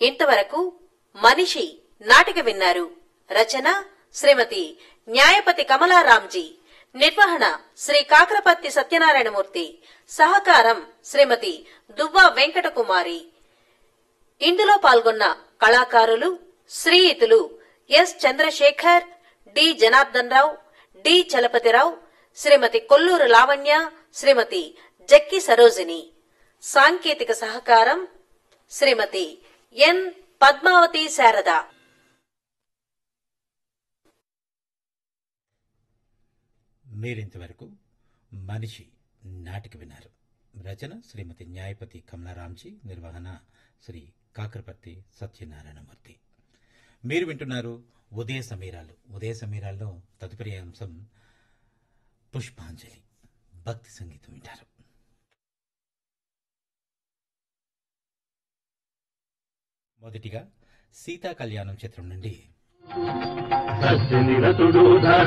ఇంతవరకు మనిషి నాటిక విన్నారు రచన శ్రీమతి న్యాయపతి కమలారాంజీ నిర్వహణ శ్రీ కాకరపత్తి సత్యనారాయణమూర్తి సహకారం శ్రీమతి దువ్వా వెంకటకుమారి ఇందులో పాల్గొన్న కళాకారులు శ్రీయుతులు S Chandrasekhar D Janardhan Rao D Chalapathirao Srimati Kolluru Lavanya Srimati Jakki Sarojini సాంకేతిక సహకారం శ్రీమతి ఎన్ పద్మావతి శారద మీరింతవరకు మనిషి నాటిక విన్నారు రచన శ్రీమతి న్యాయపతి కమలారాంజీ నిర్వహణ శ్రీ కాకరపర్తి సత్యనారాయణమూర్తి మీరు వింటున్నారు ఉదయ సమీరాలు ఉదయ సమీరాల్లో తదుపరి అంశం పుష్పాంజలి భక్తి సంగీతం వింటారు మొదటిగా సీతా కళ్యాణం చిత్రం నుండి సత్యనిరతుడు